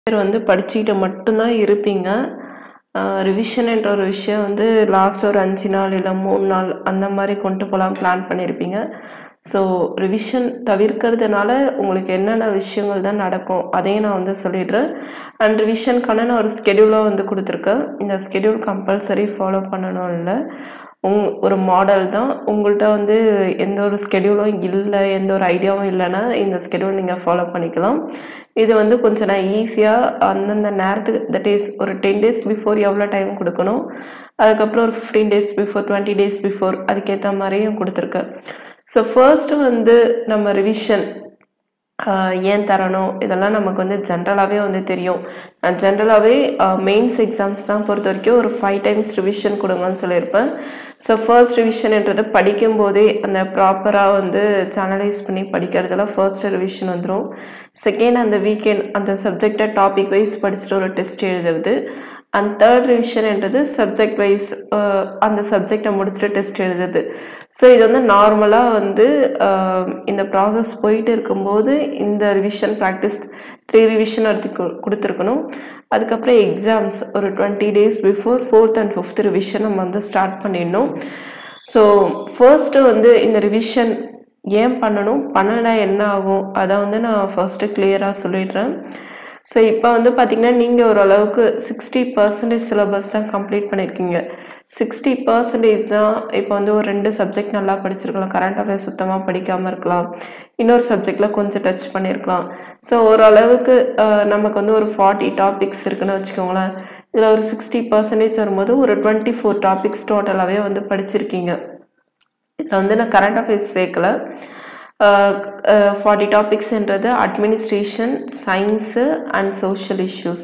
பேர் வந்து படிச்சுக்கிட்டு மட்டும்தான் இருப்பீங்க ரிவிஷன்ன்ற ஒரு விஷயம் வந்து லாஸ்ட் ஒரு அஞ்சு நாள் இல்லை மூணு நாள் அந்த மாதிரி கொண்டு போகலாம் பிளான் பண்ணியிருப்பீங்க ஸோ ரிவிஷன் தவிர்க்கிறதுனால உங்களுக்கு என்னென்ன விஷயங்கள் தான் நடக்கும் அதையும் நான் வந்து சொல்லிடுறேன் அண்ட் ரிவிஷனுக்கான நான் ஒரு ஸ்கெடியூலாக வந்து கொடுத்துருக்கேன் இந்த ஸ்கெடியூல் கம்பல்சரி ஃபாலோ பண்ணணும் இல்லை உங் ஒரு மாடல் தான் உங்கள்கிட்ட வந்து எந்த ஒரு ஸ்கெடியூலும் இல்லை எந்த ஒரு ஐடியாவும் இல்லைன்னா இந்த ஸ்கெடியூல் நீங்கள் ஃபாலோ பண்ணிக்கலாம் இது வந்து கொஞ்சம் நான் ஈஸியாக அந்தந்த நேரத்துக்கு தட் இஸ் ஒரு டென் டேஸ் பிஃபோர் எவ்வளோ டைம் கொடுக்கணும் அதுக்கப்புறம் ஒரு fifteen days before twenty days before அதுக்கேற்ற மாதிரியும் கொடுத்துருக்கேன் ஸோ ஃபர்ஸ்ட்டு வந்து நம்ம ரிவிஷன் ஏன் தரணும் இதெல்லாம் நமக்கு வந்து ஜென்ரலாகவே வந்து தெரியும் நான் ஜென்ரலாகவே மெயின்ஸ் எக்ஸாம்ஸ் தான் பொறுத்த வரைக்கும் ஒரு ஃபைவ் டைம்ஸ் ரிவிஷன் கொடுங்கன்னு சொல்லியிருப்பேன் ஸோ ஃபர்ஸ்ட் ரிவிஷன்ன்றது படிக்கும்போதே அந்த ப்ராப்பராக வந்து சேனலைஸ் பண்ணி படிக்கிறதுல ஃபர்ஸ்ட் ரிவிஷன் வந்துடும் செகண்ட் அந்த வீக்கெண்ட் அந்த சப்ஜெக்டை டாபிக் வைஸ் படிச்சுட்டு ஒரு டெஸ்ட் எழுதுறது அண்ட் தேர்ட் ரிவிஷன்ன்றது சப்ஜெக்ட் வைஸ் அந்த சப்ஜெக்டை முடிச்சுட்டு டெஸ்ட் எழுதுறது ஸோ இது வந்து நார்மலாக வந்து இந்த ப்ராசஸ் போயிட்டு இருக்கும்போது இந்த ரிவிஷன் ப்ராக்டிஸ் த்ரீ ரிவிஷன் எடுத்து கொடுத்துருக்கணும் அதுக்கப்புறம் எக்ஸாம்ஸ் ஒரு twenty days before fourth and fifth revision நம்ம வந்து ஸ்டார்ட் பண்ணிடணும் ஸோ ஃபர்ஸ்ட்டு வந்து இந்த ரிவிஷன் ஏன் பண்ணணும் பண்ணலைன்னா என்ன ஆகும் அதை வந்து நான் ஃபர்ஸ்ட்டு கிளியராக சொல்லிடுறேன் ஸோ இப்போ வந்து பார்த்திங்கன்னா நீங்கள் ஓரளவுக்கு சிக்ஸ்டி பர்சன்டேஜ் சிலபஸ் தான் கம்ப்ளீட் பண்ணியிருக்கீங்க சிக்ஸ்டி பர்சன்டேஜ் தான் இப்போ வந்து ஒரு ரெண்டு சப்ஜெக்ட் நல்லா படிச்சிருக்கலாம் கரண்ட் அஃபேர்ஸ் சுத்தமாக படிக்காமல் இருக்கலாம் இன்னொரு சப்ஜெக்டில் கொஞ்சம் டச் பண்ணியிருக்கலாம் ஸோ ஓரளவுக்கு நமக்கு வந்து ஒரு ஃபார்ட்டி டாபிக்ஸ் இருக்குன்னு வச்சுக்கோங்களேன் இதில் ஒரு சிக்ஸ்டி பர்சன்டேஜ் வரும்போது ஒரு டுவெண்ட்டி ஃபோர் டாபிக்ஸ் டோட்டலாகவே வந்து படிச்சிருக்கீங்க இதில் வந்து நான் கரண்ட் அஃபேர்ஸ் சேர்க்கலை ஃபார்ட்டி டாபிக்ஸ்ன்றது administration science and social issues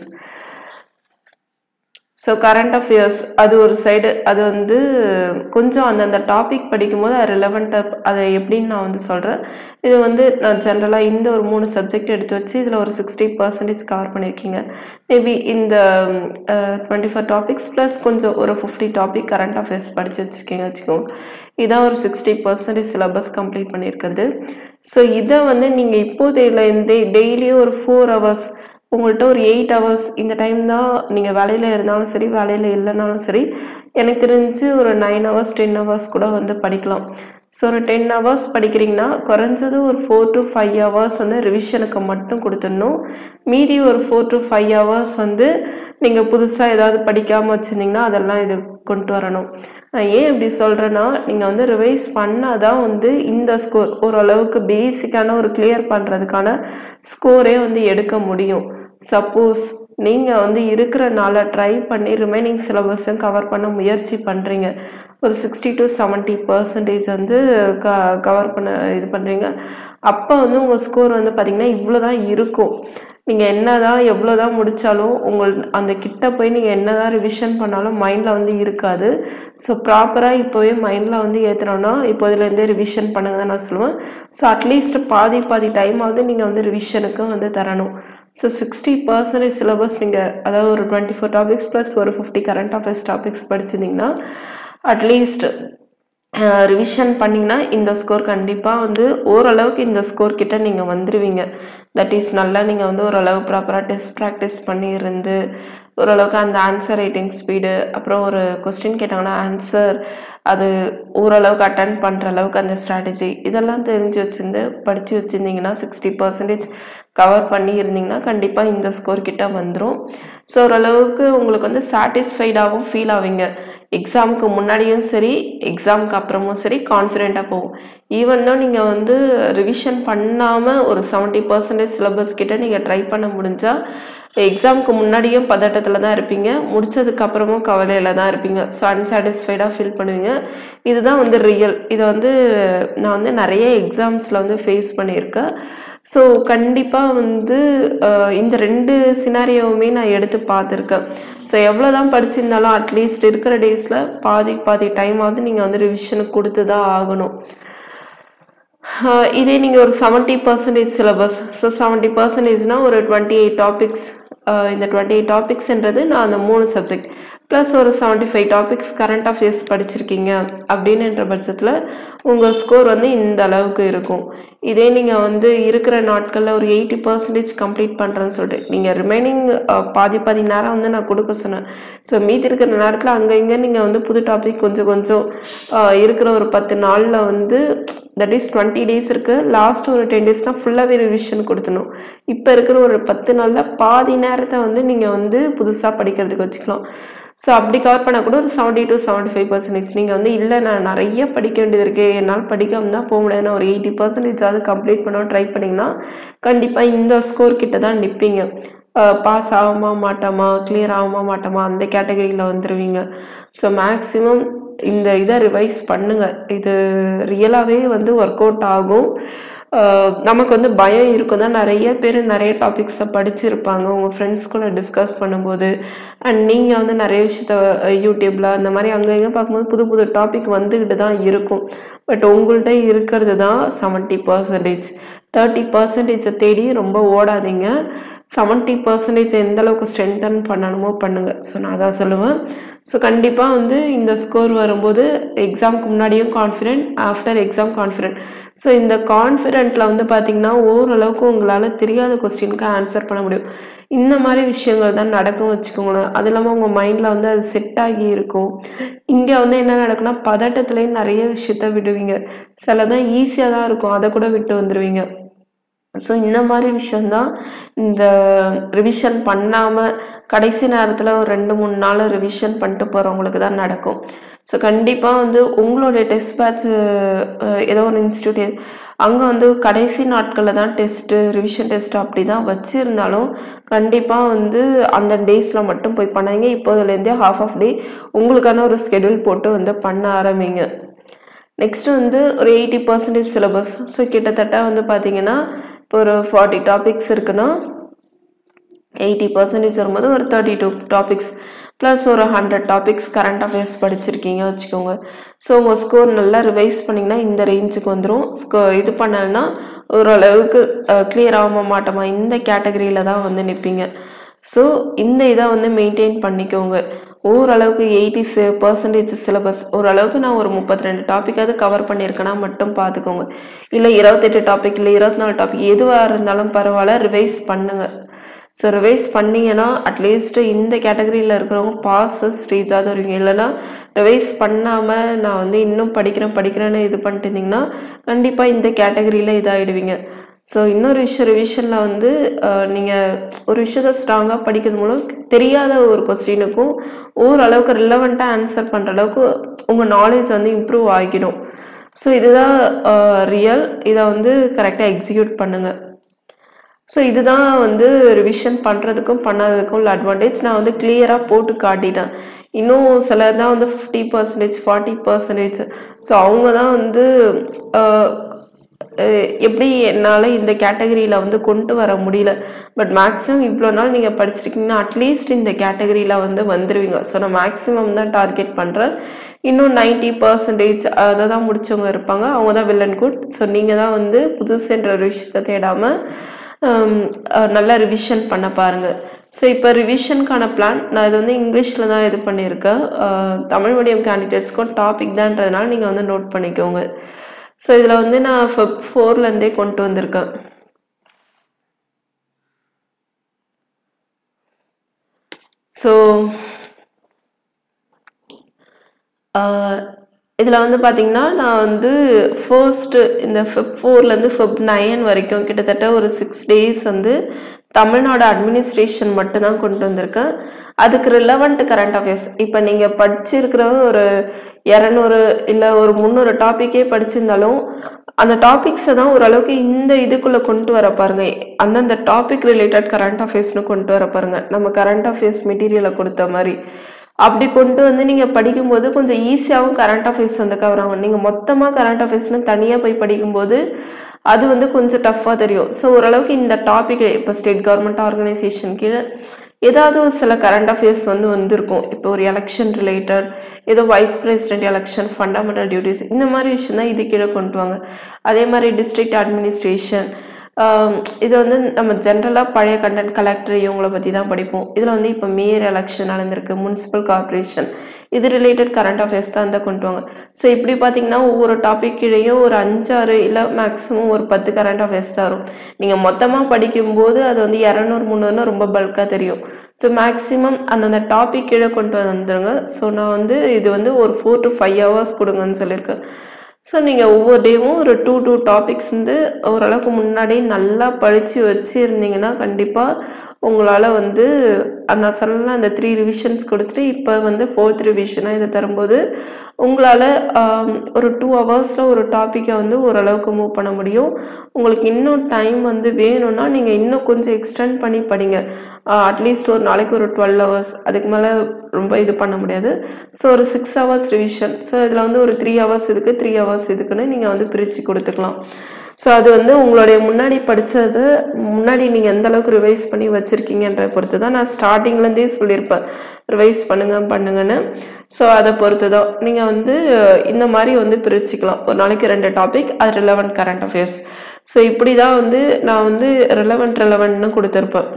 so current affairs அது ஒரு சைடு அது வந்து கொஞ்சம் அந்தந்த டாபிக் படிக்கும்போது அது ரிலவெண்ட்டாக அதை எப்படின்னு நான் வந்து சொல்கிறேன் இது வந்து நான் ஜென்ரலாக இந்த ஒரு மூணு சப்ஜெக்ட் எடுத்து வச்சு இதில் ஒரு சிக்ஸ்டி பர்சன்டேஜ் கவர் பண்ணியிருக்கீங்க மேபி இந்த டுவெண்ட்டி ஃபோர் டாபிக்ஸ் ப்ளஸ் கொஞ்சம் ஒரு ஃபிஃப்டி டாபிக் கரண்ட் அஃபேர்ஸ் படித்து வச்சுருக்கீங்க வச்சுக்கோங்க இதான் ஒரு சிக்ஸ்டி பர்சன்டேஜ் சிலபஸ் கம்ப்ளீட் பண்ணியிருக்கிறது ஸோ இதை வந்து நீங்கள் இப்போதையிலேருந்தே டெய்லியும் ஒரு ஃபோர் ஹவர்ஸ் உங்கள்கிட்ட ஒரு எயிட் ஹவர்ஸ் இந்த டைம் தான் நீங்கள் வேலையில் இருந்தாலும் சரி வேலையில் இல்லைனாலும் சரி எனக்கு தெரிஞ்சு ஒரு நைன் ஹவர்ஸ் டென் ஹவர்ஸ் கூட வந்து படிக்கலாம் ஸோ ஒரு டென் ஹவர்ஸ் படிக்கிறீங்கன்னா குறைஞ்சது ஒரு ஃபோர் டு ஃபைவ் ஹவர்ஸ் வந்து ரிவிஷனுக்கு மட்டும் கொடுத்துடணும் மீதி ஒரு ஃபோர் டு ஃபைவ் ஹவர்ஸ் வந்து நீங்கள் புதுசாக ஏதாவது படிக்காமல் வச்சுருந்தீங்கன்னா அதெல்லாம் இது கொண்டு வரணும் நான் ஏன் இப்படி சொல்கிறேன்னா நீங்கள் வந்து ரிவைஸ் பண்ணால் தான் வந்து இந்த ஸ்கோர் ஓரளவுக்கு பேசிக்கான ஒரு கிளியர் பண்ணுறதுக்கான ஸ்கோரே வந்து எடுக்க முடியும் சப்போஸ் நீங்கள் வந்து இருக்கிறனால ட்ரை பண்ணி ரிமைனிங் சிலபஸும் கவர் பண்ண முயற்சி பண்ணுறீங்க ஒரு சிக்ஸ்டி டு செவன்ட்டி பர்சன்டேஜ் வந்து க கவர் பண்ண இது பண்ணுறீங்க அப்போ வந்து உங்கள் ஸ்கோர் வந்து பார்த்திங்கன்னா இவ்வளோ தான் இருக்கும் நீங்கள் என்ன தான் எவ்வளோ தான் முடித்தாலும் உங்கள் அந்த கிட்ட போய் நீங்கள் என்ன தான் ரிவிஷன் பண்ணாலும் மைண்டில் வந்து இருக்காது ஸோ ப்ராப்பராக இப்போவே மைண்டில் வந்து ஏற்றுனோன்னா இப்போதுலேருந்தே ரிவிஷன் பண்ணுங்க தான் நான் சொல்லுவேன் ஸோ அட்லீஸ்ட் பாதி பாதி டைமாவது நீங்கள் வந்து ரிவிஷனுக்கு வந்து தரணும் ஸோ சிக்ஸ்டி பர்சன்டேஜ் சிலபஸ் நீங்கள் அதாவது ஒரு டுவெண்ட்டி ஃபோர் டாபிக்ஸ் ப்ளஸ் ஒரு ஃபிஃப்டி கரண்ட் அஃபேர்ஸ் டாபிக்ஸ் படிச்சிருந்தீங்கன்னா அட்லீஸ்ட் ரிவிஷன் பண்ணிங்கன்னா இந்த ஸ்கோர் கண்டிப்பாக வந்து ஓரளவுக்கு இந்த ஸ்கோர் கிட்ட நீங்கள் வந்துடுவீங்க தட் இஸ் நல்லா நீங்கள் வந்து ஓரளவு ப்ராப்பராக டெஸ்ட் ப்ராக்டிஸ் பண்ணி இருந்து ஓரளவுக்கு அந்த ஆன்சர் ரைட்டிங் ஸ்பீடு அப்புறம் ஒரு கொஸ்டின் கேட்டாங்கன்னா ஆன்சர் அது ஓரளவுக்கு அட்டன் பண்ணுற அளவுக்கு அந்த ஸ்ட்ராட்டஜி இதெல்லாம் தெரிஞ்சு வச்சுருந்து படித்து வச்சுருந்தீங்கன்னா சிக்ஸ்டி பர்சன்டேஜ் கவர் பண்ணி இருந்தீங்கன்னா கண்டிப்பாக இந்த ஸ்கோர் கிட்ட வந்துடும் ஸோ ஓரளவுக்கு உங்களுக்கு வந்து சாட்டிஸ்ஃபைடாகவும் ஃபீல் ஆவீங்க எக்ஸாமுக்கு முன்னாடியும் சரி எக்ஸாமுக்கு அப்புறமும் சரி கான்ஃபிடெண்ட்டாக போகும் ஈவன் தான் நீங்கள் வந்து ரிவிஷன் பண்ணாமல் ஒரு செவன்ட்டி பர்சன்டேஜ் சிலபஸ் கிட்ட நீங்கள் ட்ரை பண்ண முடிஞ்சால் எக்ஸாமுக்கு முன்னாடியும் பதட்டத்தில் தான் இருப்பீங்க முடிச்சதுக்கு அப்புறமும் கவலையில் தான் இருப்பீங்க ஸோ அன்சாட்டிஸ்ஃபைடாக ஃபீல் பண்ணுவீங்க இதுதான் வந்து ரியல் இதை வந்து நான் வந்து நிறைய எக்ஸாம்ஸில் வந்து ஃபேஸ் பண்ணியிருக்கேன் ஸோ கண்டிப்பாக வந்து இந்த ரெண்டு சினாரியோவுமே நான் எடுத்து பார்த்துருக்கேன் ஸோ எவ்வளோ தான் படிச்சிருந்தாலும் அட்லீஸ்ட் இருக்கிற டேஸில் பாதி பாதி டைமாவது நீங்கள் வந்து ரிவிஷனுக்கு கொடுத்து தான் ஆகணும் இதே நீங்கள் ஒரு seventy percentage syllabus so seventy பர்சன்டேஜ்னால் ஒரு டுவெண்ட்டி எயிட் டாபிக்ஸ் இந்த டுவெண்ட்டி எயிட் டாபிக்ஸ்ன்றது நான் அந்த மூணு சப்ஜெக்ட் ப்ளஸ் ஒரு seventy five topics current affairs படிச்சிருக்கீங்க அப்படின்ற பட்சத்தில் உங்கள் ஸ்கோர் வந்து இந்த அளவுக்கு இருக்கும் இதே நீங்கள் வந்து இருக்கிற நாட்களில் ஒரு எயிட்டி பர்சன்டேஜ் கம்ப்ளீட் பண்ணுறேன்னு சொல்லிட்டு நீங்கள் ரிமைனிங் பாதி பாதி நேரம் வந்து நான் கொடுக்க சொன்னேன் ஸோ மீதி இருக்கிற நேரத்தில் அங்கே இங்கே நீங்கள் வந்து புது டாபிக் கொஞ்சம் கொஞ்சம் அஹ், இருக்கிற ஒரு பத்து நாளில் வந்து தட் இஸ் டுவெண்ட்டி டேஸ் இருக்குது லாஸ்ட் ஒரு டென் டேஸ் தான் ஃபுல்லாகவே ரிவிஷன் கொடுத்துணும் இப்போ இருக்கிற ஒரு பத்து நாளில் பாதி நேரத்தை வந்து நீங்கள் வந்து புதுசாக படிக்கிறதுக்கு வச்சுக்கலாம் ஸோ அப்படி கவர் பண்ணால் கூட ஒரு seventy to seventy five percentage நீங்கள் வந்து இல்லை நான் நிறைய படிக்க வேண்டியது இருக்குது என்னால் படிக்காம தான் போக முடியாது நான் ஒரு எயிட்டி பர்சன்டேஜாவது கம்ப்ளீட் பண்ண ட்ரை பண்ணிங்கன்னா கண்டிப்பாக இந்த ஸ்கோர் கிட்ட தான் நிற்பீங்க பாஸ் ஆகுமா மாட்டோமா கிளியர் ஆகுமா மாட்டோமா அந்த கேட்டகரியில் வந்துடுவீங்க ஸோ மேக்ஸிமம் இந்த இதை ரிவைஸ் பண்ணுங்கள் இது ரியலாகவே வந்து ஒர்க் அவுட் ஆகும் ஆஹ் நமக்கு வந்து பயம் இருக்கும் தான் நிறைய பேர் நிறைய டாபிக்ஸை படிச்சிருப்பாங்க உங்கள் ஃப்ரெண்ட்ஸ் கூட டிஸ்கஸ் பண்ணும்போது அண்ட் நீங்கள் வந்து நிறைய விஷயத்த யூடியூப்பில் அந்த மாதிரி அங்கே இங்கே பார்க்கும்போது புது புது டாபிக் வந்துக்கிட்டு தான் இருக்கும் பட் உங்கள்கிட்ட இருக்கிறது தான் செவன்ட்டி பர்சன்டேஜ் தேர்ட்டி பர்சன்டேஜை தேடி ரொம்ப ஓடாதீங்க செவன்ட்டி பர்சன்டேஜ் எந்த அளவுக்கு ஸ்ட்ரென்தன் பண்ணணுமோ பண்ணுங்கள் ஸோ நான் அதான் சொல்லுவேன் ஸோ கண்டிப்பாக வந்து இந்த ஸ்கோர் வரும்போது எக்ஸாமுக்கு முன்னாடியும் confident after exam confident so இந்த கான்ஃபிடென்ட்டில் வந்து பார்த்திங்கன்னா ஓரளவுக்கு உங்களால் தெரியாத கொஸ்டினுக்கு ஆன்சர் பண்ண முடியும் இந்த மாதிரி விஷயங்கள் தான் நடக்கும் வச்சுக்கோங்களேன் அது இல்லாமல் உங்கள் மைண்டில் வந்து அது செட் ஆகி இருக்கும் இங்கே வந்து என்ன நடக்குன்னா பதட்டத்துலேயும் நிறைய விஷயத்த விடுவீங்க சிலதான் ஈஸியாக தான் இருக்கும் அதை கூட விட்டு வந்துடுவீங்க ஸோ இந்த மாதிரி விஷயந்தான் இந்த ரிவிஷன் பண்ணாமல் கடைசி நேரத்தில் ஒரு ரெண்டு மூணு நாள் ரிவிஷன் பண்ணிட்டு போகிறவங்களுக்கு தான் நடக்கும் ஸோ கண்டிப்பாக வந்து உங்களுடைய டெஸ்ட் பேட்ச் ஏதோ ஒரு இன்ஸ்டியூட் அங்கே வந்து கடைசி நாட்களில் தான் டெஸ்ட்டு ரிவிஷன் டெஸ்ட் அப்படி தான் வச்சுருந்தாலும் கண்டிப்பாக வந்து அந்த டேஸில் மட்டும் போய் பண்ணாதீங்க இப்போதுலேருந்தே ஹாஃப் ஆஃப் டே உங்களுக்கான ஒரு ஸ்கெடியூல் போட்டு வந்து பண்ண ஆரம்பிங்க நெக்ஸ்ட் வந்து ஒரு எயிட்டி பர்சன்டேஜ் சிலபஸ் ஸோ கிட்டத்தட்ட வந்து பார்த்தீங்கன்னா இப்போ ஒரு ஃபார்ட்டி டாபிக்ஸ் இருக்குன்னா எயிட்டி பர்சன்டேஜ் வரும்போது ஒரு தேர்ட்டி டூ டாபிக்ஸ் ப்ளஸ் ஒரு ஹண்ட்ரட் டாபிக்ஸ் கரண்ட் அஃபேர்ஸ் படிச்சிருக்கீங்க வச்சுக்கோங்க ஸோ உங்கள் ஸ்கோர் நல்லா ரிவைஸ் பண்ணிங்கன்னா இந்த ரேஞ்சுக்கு வந்துடும் ஸ்கோ இது பண்ணலைன்னா ஓரளவுக்கு கிளியர் ஆக மாட்டோமா இந்த கேட்டகரியில் தான் வந்து நிற்பீங்க ஸோ இந்த இதை வந்து மெயின்டைன் பண்ணிக்கோங்க ஓரளவுக்கு எயிட்டி பர்சன்டேஜ் சிலபஸ் ஓரளவுக்கு நான் ஒரு முப்பத்தி ரெண்டு டாப்பிக்காவது கவர் பண்ணியிருக்கேன்னா மட்டும் பார்த்துக்கோங்க இல்லை இருபத்தெட்டு டாபிக் இல்லை இருபத்தி நாலு டாபிக் எதுவாக இருந்தாலும் பரவாயில்ல ரிவைஸ் பண்ணுங்கள் ஸோ ரிவைஸ் பண்ணீங்கன்னா அட்லீஸ்ட் இந்த கேட்டகரியில் இருக்கிறவங்க பாஸ் ஸ்டேஜாவது வருவீங்க இல்லைன்னா ரிவைஸ் பண்ணாமல் நான் வந்து இன்னும் படிக்கிறேன் படிக்கிறேன்னு இது பண்ணிட்டு இருந்தீங்கன்னா கண்டிப்பாக இந்த கேட்டகரியில் இதாகிடுவீங்க ஸோ இன்னொரு விஷயம் ரிவிஷனில் வந்து நீங்கள் ஒரு விஷயத்த ஸ்ட்ராங்காக படிக்கிறது மூலம் தெரியாத ஒரு கொஸ்டினுக்கும் ஓரளவுக்கு ரிலவெண்ட்டாக ஆன்சர் பண்ணுற அளவுக்கு உங்கள் நாலேஜ் வந்து இம்ப்ரூவ் ஆகிடும் ஸோ இதுதான் ரியல் இதை வந்து கரெக்டாக எக்ஸிக்யூட் பண்ணுங்கள் ஸோ இதுதான் வந்து ரிவிஷன் பண்ணுறதுக்கும் பண்ணாததுக்கும் உள்ள அட்வான்டேஜ் நான் வந்து கிளியராக போட்டு காட்டிட்டேன் இன்னும் சிலர் தான் வந்து fifty percentage forty percentage so அவங்க தான் வந்து ஆஹ், அஹ், எப்படி என்னால் இந்த கேட்டகரியில் வந்து கொண்டு வர முடியல பட் மேக்ஸிமம் இவ்வளோ நாள் நீங்கள் படிச்சிருக்கீங்கன்னா அட்லீஸ்ட் இந்த கேட்டகரியில் வந்து வந்துடுவீங்க ஸோ நான் மேக்ஸிமம் தான் டார்கெட் பண்ணுறேன் இன்னும் நைன்ட்டி பர்சன்டேஜ் அதை தான் முடிச்சவங்க இருப்பாங்க அவங்க தான் வில்லன் குட் ஸோ நீங்கள் தான் வந்து புதுசுன்ற ஒரு விஷயத்தை தேடாமல் நல்லா ரிவிஷன் பண்ண பாருங்கள் ஸோ இப்போ ரிவிஷனுக்கான பிளான் நான் இது வந்து இங்கிலீஷில் தான் இது பண்ணியிருக்கேன் அஹ், தமிழ் மீடியம் கேண்டிடேட்ஸ்க்கும் டாபிக் தான்றதுனால நீங்கள் வந்து நோட் பண்ணிக்கோங்க ஸோ இதில் வந்து நான் ஃபெப் ஃபோர்லேருந்தே கொண்டு வந்திருக்கேன் ஸோ இதில் வந்து பார்த்தீங்கன்னா நான் வந்து ஃபர்ஸ்ட்டு இந்த ஃபெப் ஃபோர்லேருந்து ஃபெப் நைன் வரைக்கும் கிட்டத்தட்ட ஒரு சிக்ஸ் டேஸ் வந்து தமிழ்நாடு அட்மினிஸ்ட்ரேஷன் மட்டும்தான் கொண்டு வந்திருக்கேன் அதுக்கு ரிலவெண்ட் கரண்ட் அஃபேர்ஸ் இப்போ நீங்கள் படிச்சிருக்கிற ஒரு இரநூறு இல்லை ஒரு முந்நூறு டாப்பிக்கே படிச்சிருந்தாலும் அந்த டாபிக்ஸை தான் ஓரளவுக்கு இந்த இதுக்குள்ளே கொண்டு வர பாருங்க அந்தந்த டாபிக் ரிலேட்டட் கரண்ட் அஃபேர்ஸ்னு கொண்டு வர பாருங்க நம்ம கரண்ட் அஃபேர்ஸ் மெட்டீரியலை கொடுத்த மாதிரி அப்படி கொண்டு வந்து நீங்கள் படிக்கும்போது கொஞ்சம் ஈஸியாகவும் கரண்ட் அஃபேர்ஸ் வந்து கவர் ஆகும் நீங்கள் மொத்தமாக கரண்ட் அஃபேர்ஸ்னு தனியாக போய் படிக்கும்போது அது வந்து கொஞ்சம் டஃப்பாக தெரியும் ஸோ ஓரளவுக்கு இந்த டாபிக் இப்போ ஸ்டேட் கவர்மெண்ட் ஆர்கனைசேஷன் கீழே ஏதாவது ஒரு சில கரண்ட் அஃபேர்ஸ் வந்து வந்திருக்கும் இப்போ ஒரு எலெக்ஷன் ரிலேட்டட் ஏதோ vice president election fundamental duties இந்த மாதிரி விஷயம் தான் இது கீழே கொண்டு வாங்க அதே மாதிரி டிஸ்ட்ரிக்ட் அட்மினிஸ்ட்ரேஷன் ஆம், இது வந்து நம்ம ஜென்ரலாக பழைய கண்டென்ட் கலெக்டர் இவங்கள பற்றி தான் படிப்போம் இதில் வந்து இப்போ மேயர் எலெக்ஷன் நடந்திருக்கு முனிசிபல் கார்ப்பரேஷன் இது ரிலேட்டட் கரண்ட் அஃபேர்ஸ் தான் இந்த கொண்டு வாங்க ஸோ இப்படி பார்த்தீங்கன்னா ஒவ்வொரு டாபிக் கீழேயும் ஒரு அஞ்சாறு இல்லை மேக்ஸிமம் ஒரு பத்து கரண்ட் அஃபேர்ஸ் தான் வரும் நீங்கள் மொத்தமாக படிக்கும்போது அது வந்து இரநூறு முந்நூறுனா ரொம்ப பல்காக தெரியும் ஸோ மேக்ஸிமம் அந்தந்த டாபிக் கீழே கொண்டு வந்துருங்க ஸோ நான் வந்து இது வந்து ஒரு ஃபோர் டு ஃபைவ் ஹவர்ஸ் கொடுங்கன்னு சொல்லியிருக்கேன் ஸோ நீங்கள் ஒவ்வொரு டேவும் ஒரு டூ டூ டாபிக்ஸ் வந்து ஓரளவுக்கு முன்னாடியே நல்லா படித்து வச்சு இருந்தீங்கன்னா கண்டிப்பாக உங்களால் வந்து அஹ் நான் சொன்ன அந்த த்ரீ ரிவிஷன்ஸ் கொடுத்துட்டு இப்போ வந்து ஃபோர்த் ரிவிஷனாக இதை தரும்போது உங்களால் ஒரு டூ ஹவர்ஸில் ஒரு டாப்பிக்கை வந்து ஓரளவுக்கு மூவ் பண்ண முடியும் உங்களுக்கு இன்னும் டைம் வந்து வேணும்னா நீங்கள் இன்னும் கொஞ்சம் எக்ஸ்டெண்ட் பண்ணி படிங்க அட்லீஸ்ட் ஒரு நாளைக்கு ஒரு டுவெல் ஹவர்ஸ் அதுக்கு மேலே ரொம்ப இது பண்ண முடியாது ஸோ ஒரு சிக்ஸ் ஹவர்ஸ் ரிவிஷன் ஸோ இதில் வந்து ஒரு த்ரீ ஹவர்ஸ் இதுக்கு த்ரீ ஹவர்ஸ் இதுக்குன்னு நீங்கள் வந்து பிரித்து கொடுத்துக்கலாம் ஸோ அது வந்து உங்களுடைய முன்னாடி படித்தது முன்னாடி நீங்கள் எந்த அளவுக்கு ரிவைஸ் பண்ணி வச்சுருக்கீங்கன்ற பொறுத்து தான் நான் ஸ்டார்டிங்லேருந்தே சொல்லியிருப்பேன் ரிவைஸ் பண்ணுங்க பண்ணுங்கன்னு ஸோ அதை பொறுத்து தான் நீங்கள் வந்து இந்த மாதிரி வந்து பிரிச்சுக்கலாம் ஒரு நாளைக்கு ரெண்டு டாபிக் அது ரிலவெண்ட் கரண்ட் அஃபேர்ஸ் ஸோ இப்படி தான் வந்து நான் வந்து ரிலவெண்ட் ரிலவெண்ட்னு கொடுத்துருப்பேன்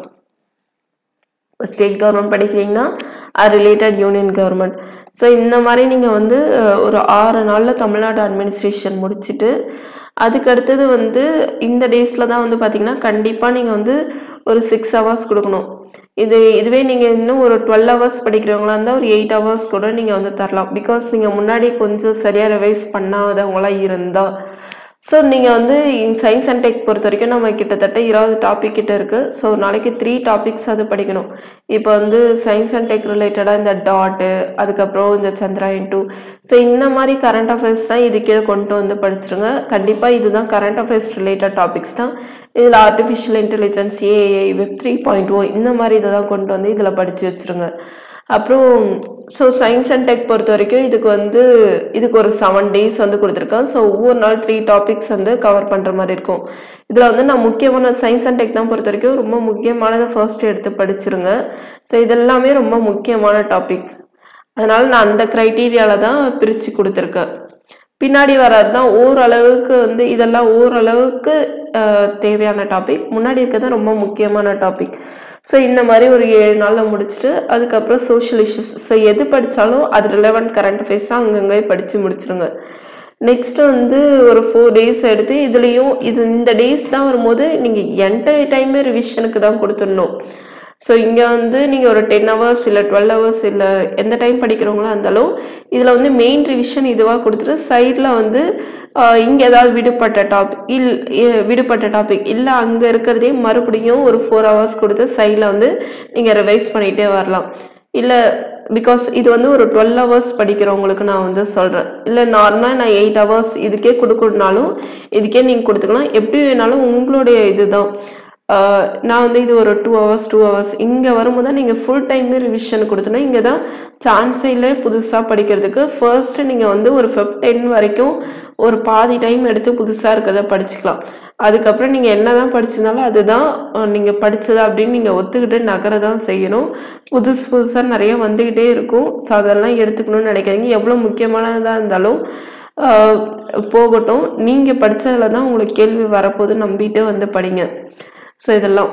ஸ்டேட் கவர்மெண்ட் படிக்கிறீங்கன்னா அது ரிலேட்டட் யூனியன் கவர்மெண்ட் ஸோ இந்த மாதிரி நீங்கள் வந்து அஹ், ஒரு ஆறு நாளில் தமிழ்நாடு அட்மினிஸ்ட்ரேஷன் முடிச்சுட்டு அதுக்கு அடுத்தது வந்து இந்த டேஸில் தான் வந்து பார்த்தீங்கன்னா கண்டிப்பாக நீங்கள் வந்து ஒரு சிக்ஸ் ஹவர்ஸ் கொடுக்கணும் இது இதுவே நீங்கள் இன்னும் ஒரு டுவெல் ஹவர்ஸ் படிக்கிறவங்களா இருந்தால் ஒரு எயிட் ஹவர்ஸ் கூட நீங்கள் வந்து தரலாம் பிகாஸ் நீங்கள் முன்னாடி கொஞ்சம் சரியாக ரிவைஸ் பண்ணாதவங்களா இருந்தால் ஸோ நீங்கள் வந்து சயின்ஸ் அண்ட் டெக் பொறுத்த வரைக்கும் நம்ம கிட்டத்தட்ட இருபது டாபிக் கிட்ட இருக்குது ஸோ நாளைக்கு த்ரீ டாபிக்ஸ் அது படிக்கணும் இப்போ வந்து சயின்ஸ் அண்ட் டெக் ரிலேட்டடாக இந்த டாட்டு அதுக்கப்புறம் இந்த சந்திராயன் டூ ஸோ இந்த மாதிரி கரண்ட் அஃபேர்ஸ் தான் இது கீழே கொண்டு வந்து படிச்சிருங்க கண்டிப்பாக இதுதான் கரண்ட் அஃபேர்ஸ் ரிலேட்டட் டாபிக்ஸ் தான் இதில் artificial intelligence AI web three point O இந்த மாதிரி இதை தான் கொண்டு வந்து இதில் படித்து வச்சுருங்க அப்புறம் ஸோ சயின்ஸ் அண்ட் டெக் பொறுத்த வரைக்கும் இதுக்கு வந்து இதுக்கு ஒரு செவன் டேஸ் வந்து கொடுத்துருக்கேன் ஸோ ஒவ்வொரு நாள் த்ரீ டாபிக்ஸ் வந்து கவர் பண்ணுற மாதிரி இருக்கும் இதில் வந்து நான் முக்கியமான சயின்ஸ் அண்ட் டெக் தான் பொறுத்த வரைக்கும் ரொம்ப முக்கியமானதை ஃபர்ஸ்ட் எடுத்து படிச்சிருங்க ஸோ இதெல்லாமே ரொம்ப முக்கியமான டாபிக் அதனால நான் அந்த க்ரைட்டீரியாவில் தான் பிரித்து கொடுத்துருக்கேன் பின்னாடி வர்றது தான் ஓரளவுக்கு வந்து இதெல்லாம் ஓரளவுக்கு அஹ், தேவையான டாபிக் முன்னாடி இருக்கிறது ரொம்ப முக்கியமான டாபிக் ஸோ இந்த மாதிரி ஒரு ஏழு நாளில் முடிச்சுட்டு அதுக்கப்புறம் சோஷியல் இஷ்யூஸ் ஸோ எது படித்தாலும் அது ரிலவெண்ட் கரண்ட் அஃபேர்ஸாக அங்கங்கே படித்து முடிச்சிருங்க நெக்ஸ்ட் வந்து ஒரு ஃபோர் டேஸ் எடுத்து இதுலேயும் இது இந்த டேஸ் தான் வரும்போது நீங்கள் என்டையர் டைமே ரிவிஷனுக்கு தான் கொடுத்துடணும் ஸோ இங்கே வந்து நீங்கள் ஒரு டென் ஹவர்ஸ் இல்லை டுவெல் ஹவர்ஸ் இல்லை எந்த டைம் படிக்கிறவங்களா இருந்தாலும் இதில் வந்து மெயின் ரிவிஷன் இதுவாக கொடுத்துட்டு சைடில் வந்து இங்கே ஏதாவது விடுபட்ட டாபிக் இல் இ- விடுபட்ட டாபிக் இல்லை அங்கே இருக்கிறதே மறுபடியும் ஒரு ஃபோர் ஹவர்ஸ் கொடுத்து சைடில் வந்து நீங்கள் ரிவைஸ் பண்ணிகிட்டே வரலாம் இல்லை பிகாஸ் இது வந்து ஒரு டுவெல் ஹவர்ஸ் படிக்கிறவங்களுக்கு நான் வந்து சொல்கிறேன் இல்லை நார்மலாக நான் எயிட் ஹவர்ஸ் இதுக்கே கொடுக்கணுனாலும் இதுக்கே நீங்கள் கொடுத்துக்கலாம் எப்படி வேணாலும் உங்களுடைய இதுதான் ஆஹ் நான் வந்து இது ஒரு டூ ஹவர்ஸ் டூ ஹவர்ஸ் இங்கே வரும்போது தான் நீங்கள் ஃபுல் டைமே ரிவிஷன் கொடுத்தோன்னா இங்கே தான் சான்ஸே இல்லை புதுசாக படிக்கிறதுக்கு ஃபர்ஸ்ட்டு நீங்கள் வந்து ஒரு ஃபிஃப்ட் டென் வரைக்கும் ஒரு பாதி டைம் எடுத்து புதுசாக இருக்கிறத படிச்சுக்கலாம் அதுக்கப்புறம் நீங்கள் என்ன தான் படிச்சிருந்தாலும் அதுதான் நீங்கள் படித்தது அப்படின்னு நீங்கள் ஒத்துக்கிட்டு நகர தான் செய்யணும் புதுசு புதுசாக நிறைய வந்துக்கிட்டே இருக்கும் ஸோ அதெல்லாம் எடுத்துக்கணும்னு நினைக்காதீங்க எவ்வளோ முக்கியமானதாக இருந்தாலும் ஆஹ் போகட்டும் நீங்கள் படித்ததில் தான் உங்களுக்கு கேள்வி வரப்போது நம்பிட்டு வந்து படிங்க ஸோ இதெல்லாம்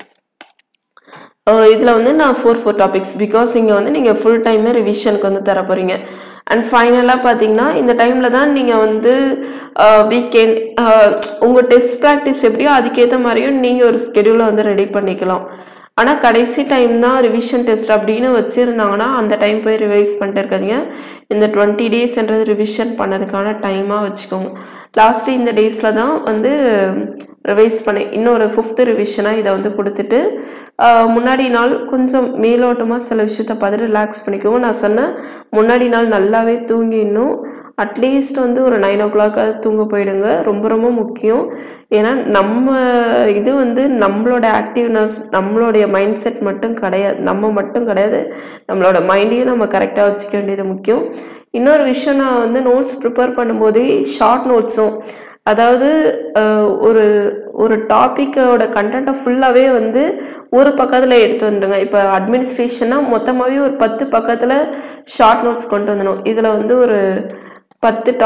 இதில் வந்து நான் ஃபோர் ஃபோர் டாபிக்ஸ் பிகாஸ் இங்கே வந்து நீங்கள் ஃபுல் டைமே ரிவிஷனுக்கு வந்து தர போகிறீங்க அண்ட் ஃபைனலாக பார்த்தீங்கன்னா இந்த டைமில் தான் நீங்கள் வந்து வீக்கெண்ட் உங்கள் டெஸ்ட் ப்ராக்டிஸ் எப்படியோ அதுக்கேற்ற மாதிரியும் நீங்கள் ஒரு ஸ்கெடியூலை வந்து ரெடி பண்ணிக்கலாம் ஆனால் கடைசி டைம் தான் ரிவிஷன் டெஸ்ட் அப்படின்னு வச்சுருந்தாங்கன்னா அந்த டைம் போய் ரிவைஸ் பண்ணிட்டு இருக்காதீங்க இந்த டுவெண்ட்டி டேஸ்ன்றது ரிவிஷன் பண்ணதுக்கான டைமாக வச்சுக்கோங்க லாஸ்ட்டு இந்த டேஸில் தான் வந்து ரிவைஸ் பண்ணி இன்னொரு ஃபிஃப்த்து ரிவிஷனாக இதை வந்து கொடுத்துட்டு ஆஹ், முன்னாடி நாள் கொஞ்சம் மேலோட்டமாக சில விஷயத்த பார்த்துட்டு ரிலாக்ஸ் பண்ணிக்கோங்க நான் சொன்னேன் முன்னாடி நாள் நல்லாவே தூங்கிடணும் அட்லீஸ்ட் வந்து ஒரு நைன் ஓ கிளாக்காக தூங்க போயிடுங்க ரொம்ப ரொம்ப முக்கியம் ஏன்னா நம்ம இது வந்து நம்மளோட ஆக்டிவ்னஸ் நம்மளுடைய மைண்ட் செட் மட்டும் கிடையாது நம்ம மட்டும் கிடையாது நம்மளோட மைண்டையும் நம்ம கரெக்டாக வச்சுக்க வேண்டியது முக்கியம் இன்னொரு விஷயம் நான் வந்து நோட்ஸ் ப்ரிப்பேர் பண்ணும்போதே ஷார்ட் நோட்ஸும் அதாவது அஹ், ஒரு ஒரு டாப்பிக்கோட கண்டென்ட்டை ஃபுல்லாகவே வந்து ஒரு பக்கத்தில் எடுத்து வந்துடுங்க இப்போ அட்மினிஸ்ட்ரேஷனாக மொத்தமாகவே ஒரு பத்து பக்கத்தில் ஷார்ட் நோட்ஸ் கொண்டு வந்துடணும் இதில் வந்து ஒரு பத்து டாப்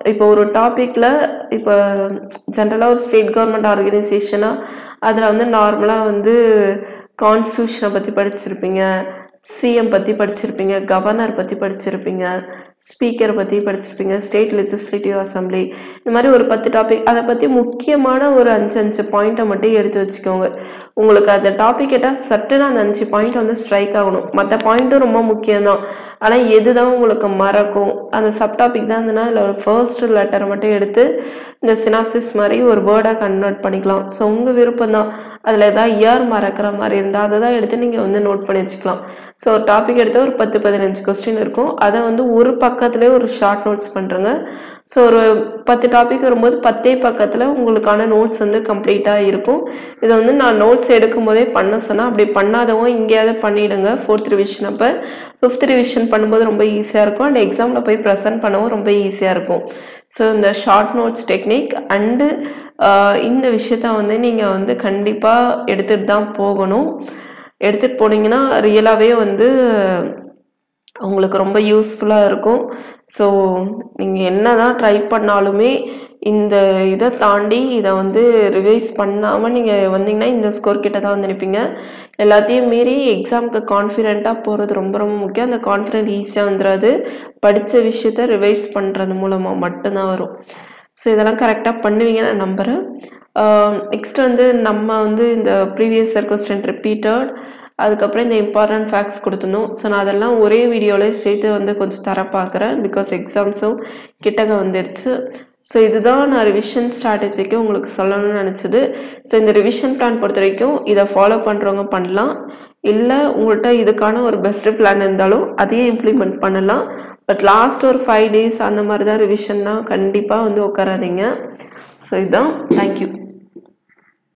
இப்போ ஒரு டாப்பிக்கில் இப்போ ஜென்ரலாக ஒரு ஸ்டேட் கவர்மெண்ட் ஆர்கனைசேஷனாக அதில் வந்து நார்மலாக வந்து கான்ஸ்டியூஷனை பற்றி படிச்சிருப்பீங்க சிஎம் பற்றி படிச்சிருப்பீங்க கவர்னர் பற்றி படிச்சிருப்பீங்க ஸ்பீக்கர் பற்றி படிச்சிருப்பீங்க ஸ்டேட் லெஜிஸ்லேட்டிவ் அசம்பிளி இந்த மாதிரி ஒரு பத்து டாபிக் அதை பற்றி முக்கியமான ஒரு அஞ்சு அஞ்சு பாயிண்ட்டை மட்டும் எடுத்து வச்சுக்கோங்க உங்களுக்கு அந்த டாபிக் கேட்டால் சட்டுன்னு அந்த அஞ்சு பாயிண்ட் வந்து ஸ்ட்ரைக் ஆகணும் மற்ற பாயிண்ட்டும் ரொம்ப முக்கியம்தான் ஆனால் எது தான் உங்களுக்கு மறக்கும் அந்த சப் டாபிக் தான் இருந்ததுன்னா அதில் ஒரு ஃபர்ஸ்ட் லெட்டரை மட்டும் எடுத்து இந்த சினாப்சிஸ் மாதிரி ஒரு வேர்டாக கன்வெர்ட் பண்ணிக்கலாம் ஸோ உங்கள் விருப்பம் தான் அதில் ஏதாவது இயர் மறக்கிற மாதிரி இருந்தால் அதை தான் எடுத்து நீங்கள் வந்து நோட் பண்ணி வச்சுக்கலாம் ஸோ ஒரு டாபிக் எடுத்து ஒரு பத்து பதினஞ்சு கொஸ்டின் இருக்கும் அதை வந்து ஒரு பக்கத்துலேயே ஒரு ஷார்ட் நோட்ஸ் பண்ணுறங்க ஸோ ஒரு பத்து டாபிக் வரும்போது பத்தே பக்கத்தில் உங்களுக்கான நோட்ஸ் வந்து கம்ப்ளீட்டாக இருக்கும் இதை வந்து நான் நோட்ஸ் எடுக்கும் போதே பண்ண சொன்னேன் அப்படி பண்ணாதவங்க இங்கேயாவது பண்ணிவிடுங்க ஃபோர்த் ரிவிஷன் அப்போ ஃபிஃப்த் ரிவிஷன் பண்ணும்போது ரொம்ப ஈஸியாக இருக்கும் அண்ட் எக்ஸாமில் போய் ப்ரெசென்ட் பண்ணவும் ரொம்ப ஈஸியாக இருக்கும் ஸோ இந்த ஷார்ட் நோட்ஸ் டெக்னிக் அண்டு இந்த விஷயத்த வந்து நீங்கள் வந்து கண்டிப்பாக எடுத்துகிட்டு தான் போகணும் எடுத்துகிட்டு போனீங்கன்னா ரியலாகவே வந்து உங்களுக்கு ரொம்ப யூஸ்ஃபுல்லாக இருக்கும் ஸோ நீங்கள் என்ன தான் ட்ரை பண்ணாலுமே இந்த இதை தாண்டி இதை வந்து ரிவைஸ் பண்ணாமல் நீங்கள் வந்தீங்கன்னா இந்த ஸ்கோர் கிட்ட தான் வந்து நிற்பீங்க எல்லாத்தையும் மீறி எக்ஸாமுக்கு கான்ஃபிடெண்ட்டாக போகிறது ரொம்ப ரொம்ப முக்கியம் அந்த கான்ஃபிடென்ட் ஈஸியாக வந்துடாது படித்த விஷயத்த ரிவைஸ் பண்ணுறது மூலமாக மட்டும்தான் வரும் ஸோ இதெல்லாம் கரெக்டாக பண்ணுவீங்க நான் நம்புகிறேன் நெக்ஸ்ட் வந்து நம்ம வந்து இந்த ப்ரீவியஸ் இயர் கொஸ்டின் ரிப்பீட்டட் அதுக்கப்புறம் இந்த இம்பார்ட்டன்ட் ஃபேக்ட்ஸ் கொடுத்துருந்தோம் ஸோ நான் அதெல்லாம் ஒரே வீடியோவில் சேர்த்து வந்து கொஞ்சம் தர பார்க்குறேன் பிகாஸ் எக்ஸாம்ஸும் கிட்டக்க வந்துடுச்சு ஸோ இதுதான் நான் ரிவிஷன் ஸ்ட்ராட்டஜிக்கு உங்களுக்கு சொல்லணும்னு நினச்சது ஸோ இந்த ரிவிஷன் பிளான் பொறுத்த வரைக்கும் இதை ஃபாலோ பண்ணுறவங்க பண்ணலாம் இல்லை உங்கள்கிட்ட இதுக்கான ஒரு பெஸ்ட்டு பிளான் இருந்தாலும் அதையே இம்ப்ளிமெண்ட் பண்ணலாம் பட் லாஸ்ட் ஒரு ஃபைவ் டேஸ் அந்த மாதிரி தான் ரிவிஷன்னா கண்டிப்பாக வந்து உட்காராதீங்க ஸோ இதுதான் தேங்க்யூ